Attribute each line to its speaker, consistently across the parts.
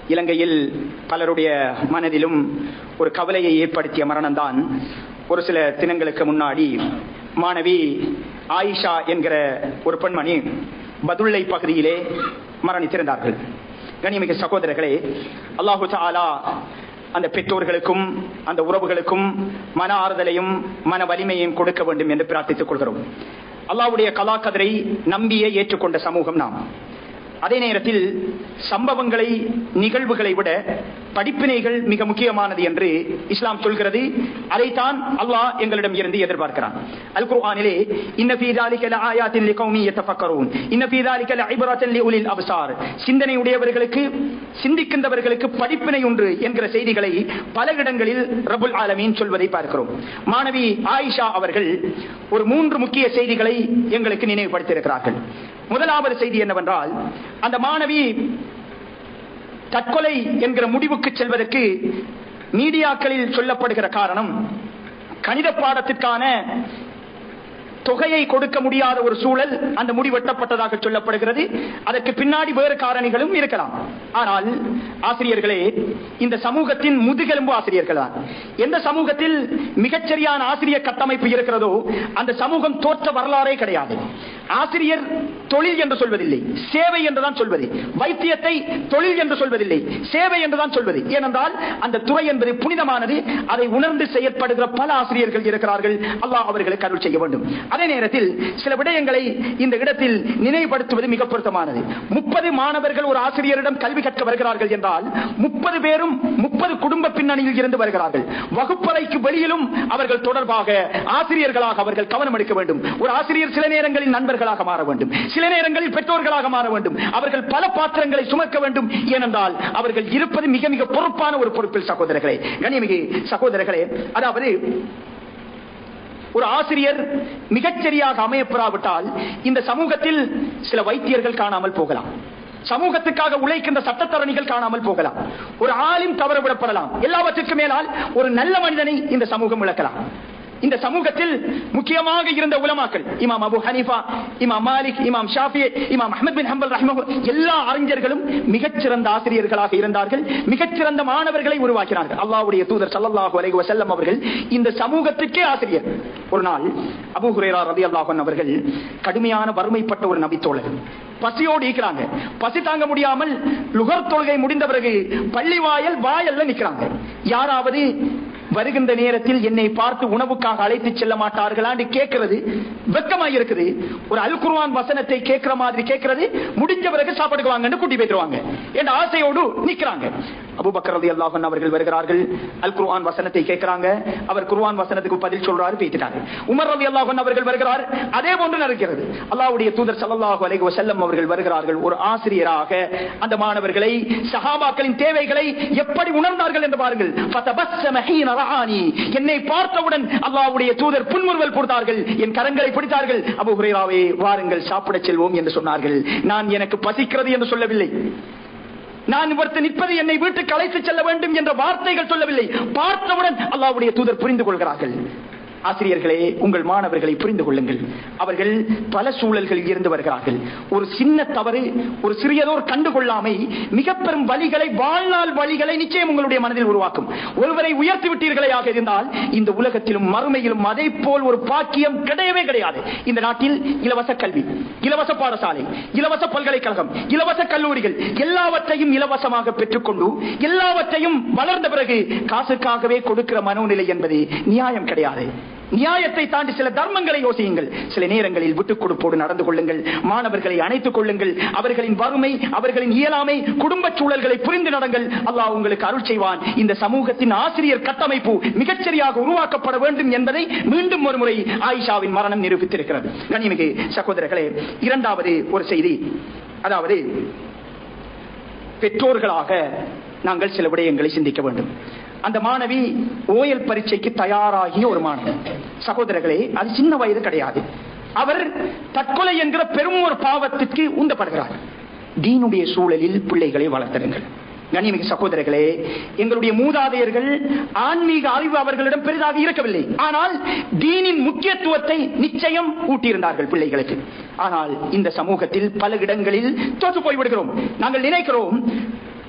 Speaker 1: இலங்கையில் பலருடைய மனதிலும் ஒரு கவலையை ஏற்படுத்திய மரணம்தான் ஒரு சில தினங்களுக்கு முன்னாடி மாணவி ஆயிஷா என்கிற ஒரு பெண்மணி பதுள்ளை பகுதியிலே மரணித்திருந்தார்கள் கனிமிகு சகோதரர்களே அல்லாஹு தாலா அந்த பெற்றோர்களுக்கும் அந்த உறவுகளுக்கும் மன ஆறுதலையும் மன வலிமையையும் கொடுக்க வேண்டும் என்று பிரார்த்தித்துக் கொள்கிறோம் அல்லாவுடைய கலாக்கதரை நம்பியே ஏற்றுக்கொண்ட சமூகம் நாம் அதே நேரத்தில் சம்பவங்களை நிகழ்வுகளை விட படிப்பினைகள் மிக முக்கியமானது என்று இஸ்லாம் சொல்கிறது அதைத்தான் அல்லாஹ் எங்களிடம் இருந்து எதிர்பார்க்கிறான் அல் குர்ஆனிலே இன்ன ஃபீ ذلك لآيات لقوم يتفكرون இன்ன ஃபீ ذلك لعبرة لأولي الأبصار சிந்தனை உடையவர்களுக்கு சிந்திக்கின்றவர்களுக்கு படிப்பினை ஒன்று என்கிற செய்திகளை பல இடங்களில் ரபுல் ஆலமீன் சொல்வதை பார்க்கிறோம் மாணவி ஆயிஷா அவர்கள் ஒரு மூன்று முக்கிய செய்திகளை எங்களுக்கு நினைவுபடுத்தியிருக்கிறார்கள் முதலாவது செய்தி என்னவென்றால் அந்த மாணவி தற்கொலை என்கிற முடிவுக்கு செல்வதற்கு மீடியாக்களில் சொல்லப்படுகிற காரணம் கணித பாடத்திற்கான தொகையை கொடுக்க முடியாத ஒரு சூழல் அந்த முடிவெட்டப்பட்டதாக சொல்லப்படுகிறது அதற்கு பின்னாடி வேறு காரணிகளும் இருக்கலாம் ஆனால் ஆசிரியர்களே இந்த சமூகத்தின் முதுகெலும்பு ஆசிரியர்கள் தான் எந்த சமூகத்தில் மிகச்சரியான ஆசிரியர் கட்டமைப்பு இருக்கிறதோ அந்த சமூகம் தோற்ற வரலாறே கிடையாது ஆசிரியர் தொழில் என்று சொல்வதில்லை சேவை என்றுதான் சொல்வது வைத்தியத்தை தொழில் என்று சொல்வதில்லை சேவை என்றுதான் சொல்வது ஏனென்றால் அந்த துறை என்பது புனிதமானது அதை உணர்ந்து செயற்படுகிற பல ஆசிரியர்கள் இருக்கிறார்கள் அல்லாஹ் அவர்களுக்கு அருள் செய்ய வேண்டும் அதே நேரத்தில் சில விடயங்களை இந்த இடத்தில் நினைவுபடுத்துவது மிக பொருத்தமானது முப்பது மாணவர்கள் ஒரு ஆசிரியரிடம் கல்வி கற்க வருகிறார்கள் என்றால் முப்பது பேரும் முப்பது குடும்ப பின்னணியில் இருந்து வருகிறார்கள் வகுப்பறைக்கு வெளியிலும் அவர்கள் தொடர்பாக ஆசிரியர்களாக அவர்கள் கவனம் எடுக்க வேண்டும் ஒரு ஆசிரியர் சில நேரங்களில் நண்பர்களாக மாற வேண்டும் சில நேரங்களில் பெற்றோர்களாக மாற வேண்டும் அவர்கள் பல பாத்திரங்களை சுமக்க வேண்டும் ஏனென்றால் அவர்கள் இருப்பது மிக மிக பொறுப்பான ஒரு பொறுப்பில் சகோதரர்களே கண்ணியமிகு சகோதரர்களே அதாவது ஒரு ஆசிரியர் மிகச்சரியாக அமையப்பெறாவிட்டால் இந்த சமூகத்தில் சில வைத்தியர்கள் காணாமல் போகலாம் சமூகத்துக்காக உழைக்கின்ற சட்டத்தரணிகள் காணாமல் போகலாம் ஒரு ஆளும் தவறவிடப்படலாம் எல்லாவற்றுக்கும் மேலால் ஒரு நல்ல மனிதனை இந்த சமூகம் இழக்கலாம் இந்த சமூகத்தில் முக்கியமாக இருந்த உலமாக்கள் இமாம் அபு ஹனீஃபா இமாம் மாலிக் இமாம் ஷாஃபி இமாம் அஹமத் பின் ஹம்பல் ரஹ்மஹு எல்லா அறிஞர்களும் மிகச்சிறந்த ஆசிரியர்களாக இருந்தார்கள் மிகச்சிறந்த மாணவர்களை உருவாக்கினார்கள் அல்லாஹ்வுடைய தூதர் ஸல்லல்லாஹு அலைஹி வஸல்லம் அவர்கள் இந்த சமூகத்துக்கே ஆசிரியர் ஒரு நாள் அபூ ஹுரைரா ரலியல்லாஹு அன்ஹு அவர்கள் கடுமையான வறுமைப்பட்ட ஒரு நபித்தோழர் பசியோடு இருக்கிறாங்க பசி தாங்க முடியாமல் லுகர் தொழுகை முடிந்த பிறகு பள்ளி வாயல் வாயல்ல நிக்கிறாங்க யாராவது வருகின்ற நேரத்தில் என்னை பார்த்து உணவுக்காக அழைத்து செல்ல மாட்டார்களான்னு கேட்கிறது வெக்கமாய் இருக்குது ஒரு அல் குர்ஆன் வசனத்தை கேட்கிற மாதிரி கேட்கிறது முடிஞ்ச பிறகு சாப்பாடுக்கு வாங்கன்னு கூட்டி போயிடுவாங்க என்ற ஆசையோடு நிக்கிறாங்க அபூபக்கர் ரலியல்லாஹு அன்ஹு அவர்கள் வருகிறார்கள் அல் குர்ஆன் வசனத்தை கேட்கிறாங்க அவர் குர்ஆன் வசனத்துக்கு பதில் சொல்றாரு பேசிட்டாங்க உமர் ரலியல்லாஹு அன்ஹு அவர்கள் வருகிறார் அதே போன்று நடக்கிறது அல்லாஹ்வுடைய தூதர் ஸல்லல்லாஹு அலைஹி வஸல்லம் அவர்கள் வருகிறார்கள் ஒரு ஆசிரியராக அந்த மாணவர்களை சஹாபாக்களின் தேவைகளை எப்படி உணர்ந்தார்கள் என்று பாருங்கள் ஃபதபஸ்ஸம ஹீன ரஆனி என்னை பார்த்தவுடன் அல்லாஹ்வுடைய தூதர் புன்முறுவல் கொடுத்தார்கள் என் கரங்களை பிடித்தார்கள் அபூ ஹுரைராவே வாருங்கள் சாப்பிடச் செல்வோம் என்று சொன்னார்கள் நான் எனக்கு பசிக்கிறது என்று சொல்லவில்லை நான் ஒருத்தர் நிற்பது என்னை வீட்டுக்கு அழைத்து செல்ல வேண்டும் என்ற வார்த்தைகள் சொல்லவில்லை பார்த்தவுடன் அல்லாஹ்வுடைய தூதர் புரிந்து கொள்கிறார்கள் ஆசிரியர்களே உங்கள் மாணவர்களை புரிந்து கொள்ளுங்கள் அவர்கள் பல சூழல்களில் இருந்து வருகிறார்கள் ஒரு சின்ன தவறு ஒரு சிறியதோர் கண்டுகொள்ளாமை மிக பெரும் வழிகளை வாழ்நாள் வழிகளை நிச்சயம் உங்களுடைய மனதில் உருவாக்கும் ஒருவரை உயர்த்தி விட்டீர்களே ஆக இருந்தால் இந்த உலகத்திலும் மறுமையிலும் அதை போல் ஒரு பாக்கியம் கிடையவே கிடையாது இந்த நாட்டில் இலவச கல்வி இலவச பாடசாலை இலவச பல்கலைக்கழகம் இலவச கல்லூரிகள் எல்லாவற்றையும் இலவசமாக பெற்றுக்கொண்டு எல்லாவற்றையும் வளர்ந்த பிறகு காசுக்காகவே கொடுக்கிற மனோநிலை என்பது நியாயம் கிடையாது நியாயத்தை தாண்டி சில தர்மங்களை யோசியுங்கள் சில நேரங்களில் விட்டுக் கொடுப்போடு நடந்து கொள்ளுங்கள் மாணவர்களை அணைத்துக் கொள்ளுங்கள் அவர்களின் வறுமை அவர்களின் இயலாமை குடும்ப சூழல்களை புரிந்து நடங்கள் அல்லாஹ் உங்களுக்கு அருள் செய்வான் இந்த சமூகத்தின் ஆசிரியர் கட்டமைப்பு மிகச்சரியாக உருவாக்கப்பட வேண்டும் என்பதை மீண்டும் ஒரு முறை ஆயிஷாவின் மரணம் நிரூபித்திருக்கிறது கனிமிகு சகோதரர்களே இரண்டாவது ஒரு செய்தி அதாவது பெற்றோர்களாக நாங்கள் சில விடயங்களை சிந்திக்க வேண்டும் அந்த மாணவி ஓயல் பரீட்சைக்கு தயாராகிய ஒரு மாணவி சகோதரர்களே அது சின்ன வயது கிடையாது அவர் தற்கொலை என்கிற பெரும் ஒரு பாவத்திற்கு உந்தப்படுகிறார் தீனுடைய சூழலில் பிள்ளைகளை வளர்த்திருங்கள் கண்ணியமிகு சகோதரர்களே எங்களுடைய மூதாதையர்கள் ஆன்மீக அறிவு அவர்களிடம் பெரிதாக இருக்கவில்லை ஆனால் தீனின் முக்கியத்துவத்தை நிச்சயம் ஊட்டியிருந்தார்கள் பிள்ளைகளுக்கு ஆனால் இந்த சமூகத்தில் பல இடங்களில் தோற்று போய்விடுகிறோம் நாங்கள் நினைக்கிறோம்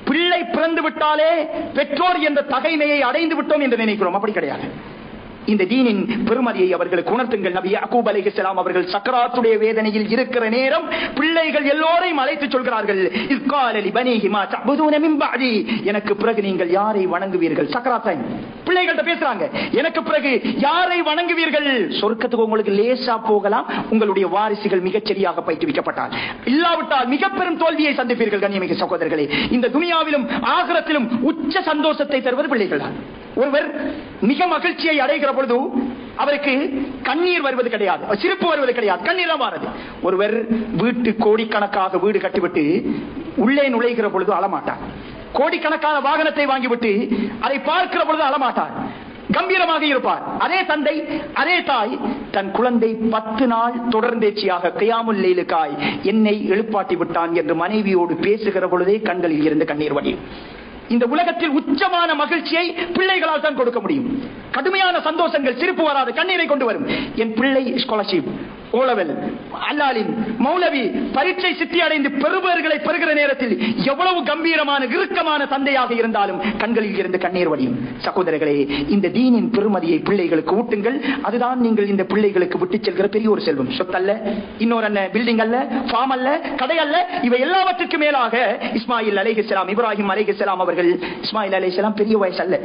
Speaker 1: பிள்ளை பிறந்து விட்டாலே பெற்றோர் என்ற தகைமையை அடைந்து விட்டோம் என்று நினைக்கிறோம் அப்படி கிடையாது இந்த தீனின் பெருமதியை அவர்களுக்கு உணர்த்துங்கள் நபி யாக்கூப் அலைஹிஸ்ஸலாம் அவர்கள் சக்கராத்துடைய வேதனையில் இருக்கிற நேரம் பிள்ளைகள் எல்லோரையும் அழைத்து சொல்கிறார்கள் இஸ்கால லிபனீஹி மா தஅபுதூன மின் பஅதி எனக்கு பிறகு நீங்கள் யாரை வணங்குவீர்கள் சக்கராத் டைம் பிள்ளைகள்ட்ட பேசுறாங்க எனக்கு பிறகு யாரை வணங்குவீர்கள் சொர்க்கத்துக்கு உங்களுக்கு லேசா போகலாம் உங்களுடைய வாரிசுகள் மிகச் சரியாக பயிற்றுவிக்கப்பட்டால் இல்லாவிட்டால் மிக பெரும் தோல்வியை சந்திப்பீர்கள் கண்ணியமிகு சகோதரர்களே இந்த துனியாவிலும் ஆகரத்திலும் உச்ச சந்தோஷத்தை தருவது பிள்ளைகள் தான் ஒருவர் மிக மகிழ்ச்சியை அடைகிற பொழுது அவருக்கு கண்ணீர் வருவது கிடையாது சிரிப்பு வருவது கிடையாது கண்ணீர் தான் மாறுது ஒருவர் வீட்டு கோடிக்கணக்காக வீடு கட்டிவிட்டு உள்ளே நுழைகிற பொழுது அழமாட்டார் கோடிக்கணக்கான வாகனத்தை வாங்கிவிட்டு அதை பார்க்கிற பொழுது அழமாட்டார் கம்பீரமாக இருப்பார் அதே தந்தை அதே தாய் தன் குழந்தை பத்து நாள் தொடர்ந்தேச்சியாக கையாமுல் லேலுக்காய் என்னை எழுப்பாட்டி விட்டான் என்று மனைவியோடு பேசுகிற பொழுதே கண்களில் இருந்து கண்ணீர் வடியும் இந்த உலகத்தில் உச்சமான மகிழ்ச்சியை பிள்ளைகளால் தான் கொடுக்க முடியும் கடுமையான சந்தோஷங்கள் சிரிப்பு வராது கண்ணீரை கொண்டு வரும் என் பிள்ளை ஸ்காலர்ஷிப் ஓலவல் அல்லாலின் மௌலவி பரீட்சை சித்தி அடைந்து பெறுபவர்களை பெறுகிற நேரத்தில் எவ்வளவு கம்பீரமான இறுக்கமான தந்தையாக இருந்தாலும் கண்களில் இருந்து கண்ணீர் வடியும் சகோதரர்களே இந்த தீனின் பெருமதியை பிள்ளைகளுக்கு ஊட்டுங்கள் அதுதான் நீங்கள் இந்த பிள்ளைகளுக்கு விட்டு செல்கிற பெரிய ஒரு செல்வம் சொத்தல்ல இன்னொரு என்ன பில்டிங் அல்ல ஃபார்ம் அல்ல கடை அல்ல இவை எல்லாவற்றுக்கும் மேலாக இஸ்மாயில் அலைஹிஸ்ஸலாம் இப்ராஹிம் அலைஹிஸ்ஸலாம் அவர்கள் இஸ்மாயில் அலைஹிஸ்ஸலாம் பெரிய வயசு அல்ல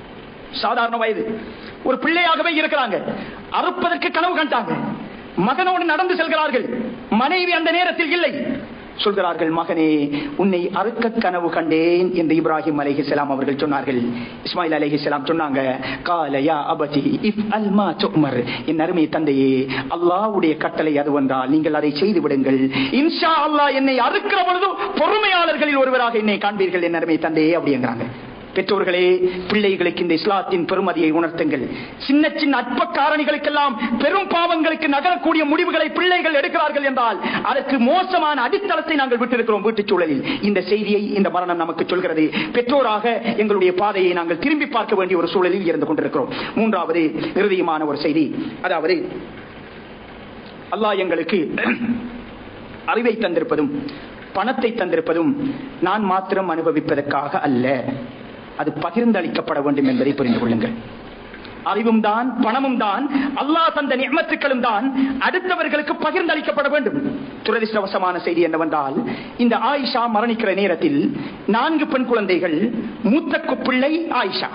Speaker 1: சாதாரண வயது ஒரு பிள்ளையாகவே இருக்கிறாங்க அறுப்பதற்கு கனவு கண்டாங்க மகனோடு நடந்து செல்கிறார்கள் மனைவி அந்த நேரத்தில் இல்லை சொல்கிறார்கள் மகனே உன்னை அறுக்க கனவு கண்டேன் என்று இப்ராஹிம் அலைஹிஸ்ஸலாம் அவர்கள் சொன்னார்கள் இஸ்மாயில் அலைஹிஸ்ஸலாம் சொன்னாங்க காலயா அபதி இஃப் அல்மா சுமர் என் அருமை தந்தையே அல்லாஹ்வுடைய கட்டளை அது வந்தால் நீங்கள் அதை செய்து விடுங்கள் இன்ஷா அல்லாஹ் என்னை அறுக்கிற பொழுது பொறுமையாளர்களில் ஒருவராக என்னை காண்பீர்கள் என் அருமை தந்தையே அப்படிங்கிறாங்க பெற்றோர்களே பிள்ளைகளுக்கு இந்த இஸ்லாத்தின் பெருமதியை உணர்த்துங்கள் சின்ன சின்ன அற்ப காரணிகளுக்கெல்லாம் பெரும் பாவங்களுக்கு நகரக்கூடிய முடிவுகளை பிள்ளைகள் எடுக்கிறார்கள் என்றால் அதற்கு மோசமான அடித்தளத்தை நாங்கள் விட்டிருக்கிறோம் வீட்டுச் சூழலில் இந்த செய்தியை இந்த மரணம் நமக்கு சொல்கிறது பெற்றோராக எங்களுடைய பாதையை நாங்கள் திரும்பி பார்க்க வேண்டிய ஒரு சூழலில் இருந்து கொண்டிருக்கிறோம் மூன்றாவது இறுதியுமான ஒரு செய்தி அதாவது அல்லாஹ் எங்களுக்கு அறிவை தந்திருப்பதும் பணத்தை தந்திருப்பதும் நான் மாத்திரம் அனுபவிப்பதற்காக அல்ல அது பகிர்ந்தளிக்கப்பட வேண்டும் என்பதை புரிந்து கொள்ளுங்கள் அறிவும் தான் பணமும் தான் அல்லாஹ் தந்த நியமத்துக்களும் தான் அடுத்தவர்களுக்கு பகிர்ந்தளிக்கப்பட வேண்டும் துரதிருஷ்டவசமான செய்தி என்னவென்றால் இந்த ஆயிஷா மரணிக்கிற நேரத்தில் நான்கு பெண் குழந்தைகள் மூத்த பிள்ளை ஆயிஷா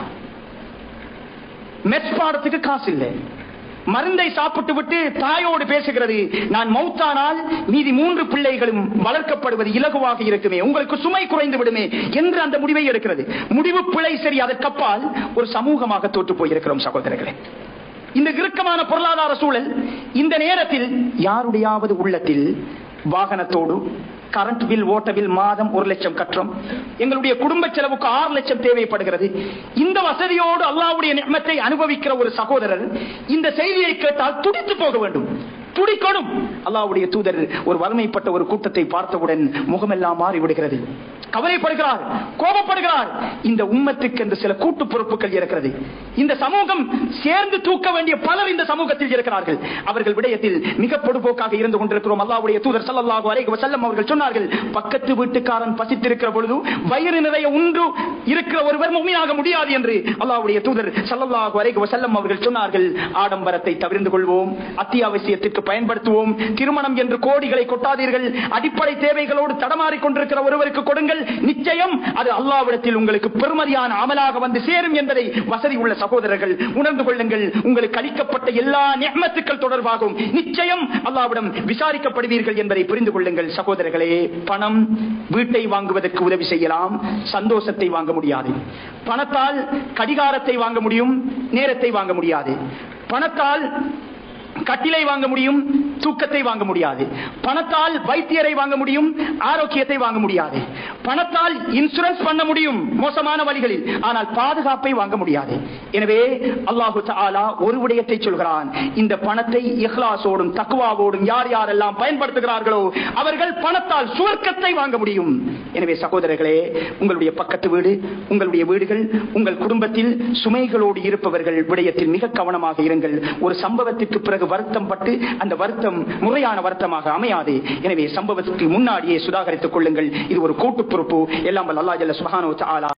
Speaker 1: மெஸ் பாடத்துக்கு காசு இல்லை மருந்தை சாப்பிட்டு விட்டு தாயோடு பேசுகிறது நான் மௌத்தானால் மீதி மூன்று பிள்ளைகளும் வளர்க்கப்படுவது இலகுவாக இருக்குமே உங்களுக்கு சுமை குறைந்து விடுமே என்று அந்த முடிவை எடுக்கிறது முடிவு பிழை சரி அதற்கப்பால் ஒரு சமூகமாக தோற்று போயிருக்கிறோம் சகோதரர்களே இந்த இறுக்கமான பொருளாதார சூழல் இந்த நேரத்தில் யாருடையாவது உள்ளத்தில் வாகனத்தோடு கரண்ட் பில் ஓட்ட பில் மாதம் ஒரு லட்சம் கட்டுறோம் எங்களுடைய குடும்ப செலவுக்கு ஆறு லட்சம் தேவைப்படுகிறது இந்த வசதியோடு அல்லாவுடைய நியமத்தை அனுபவிக்கிற ஒரு சகோதரர் இந்த செய்தியை கேட்டால் துடித்து போக வேண்டும் துடிக்கணும் அல்லாவுடைய தூதர் ஒரு வறுமைப்பட்ட ஒரு கூட்டத்தை பார்த்தவுடன் முகமெல்லாம் மாறிவிடுகிறது கவலைப்படுகிறார் கோபப்படுகிறார் இந்த உம்மத்துக்கு என்று சில கூட்டு பொறுப்புகள் இருக்கிறது இந்த சமூகம் சேர்ந்து தூக்க வேண்டிய பலர் இந்த சமூகத்தில் இருக்கிறார்கள் அவர்கள் விடயத்தில் மிக பொடுபோக்காக இருந்து கொண்டிருக்கிறோம் அல்லாவுடைய தூதர் சல்லல்லாஹு அலைஹி வஸல்லம் அவர்கள் சொன்னார்கள் பக்கத்து வீட்டுக்காரன் பசித்திருக்கிற பொழுது வயிறு நிறைய உண்டு இருக்கிற ஒருவர் முழுமையாக முடியாது என்று அல்லாவுடைய தூதர் சல்லல்லாஹு அலைஹி வஸல்லம் அவர்கள் சொன்னார்கள் ஆடம்பரத்தை தவிர்த்து கொள்வோம் அத்தியாவசியத்திற்கு பயன்படுத்துவோம் திருமணம் என்று கோடிகளை கொட்டாதீர்கள் அடிப்படை தேவைகளோடு தடமாறிக் கொண்டிருக்கிற ஒருவருக்கு கொடுங்கள் நிச்சயம் அது அல்லாவிடத்தில் உங்களுக்கு பெருமதியான அமலாக வந்து சேரும் என்பதை வசதி உள்ள சகோதரர்கள் உணர்ந்து கொள்ளுங்கள் உங்களுக்கு அளிக்கப்பட்ட எல்லா நியமத்துக்கள் தொடர்பாகவும் நிச்சயம் அல்லாவிடம் விசாரிக்கப்படுவீர்கள் என்பதை புரிந்து கொள்ளுங்கள் சகோதரர்களே பணம் வீட்டை வாங்குவதற்கு உதவி செய்யலாம் சந்தோஷத்தை வாங்க முடியாது பணத்தால் கடிகாரத்தை வாங்க முடியும் நேரத்தை வாங்க முடியாது பணத்தால் கட்டிலை வாங்க முடியும் தூக்கத்தை வாங்க முடியாது பணத்தால் வைத்தியரை வாங்க முடியும் ஆரோக்கியத்தை வாங்க முடியாது பணத்தால் இன்சூரன்ஸ் பண்ண முடியும் மோசமான வழிகளில் ஆனால் பாதுகாப்பை வாங்க முடியாது எனவே அல்லாஹு தாலா ஒரு விடயத்தை சொல்கிறான் இந்த பணத்தை இஹ்லாசோடும் தக்குவாவோடும் யார் யாரெல்லாம் பயன்படுத்துகிறார்களோ அவர்கள் பணத்தால் சுவர்க்கத்தை வாங்க முடியும் எனவே சகோதரர்களே உங்களுடைய பக்கத்து வீடு உங்களுடைய வீடுகள் உங்கள் குடும்பத்தில் சுமைகளோடு இருப்பவர்கள் விடயத்தில் மிக கவனமாக இருங்கள் ஒரு சம்பவத்திற்கு பிறகு வருத்தம் பட்டு அந்த வருத்த வருத்தம் முறையான வருத்தமாக அமையாது எனவே சம்பவத்துக்கு முன்னாடியே சுதாகரித்துக் கொள்ளுங்கள் இது ஒரு கூட்டு பொறுப்பு எல்லாம் வல்ல அல்லாஹ் ஜல்ல சுப்ஹானஹு வ தஆலா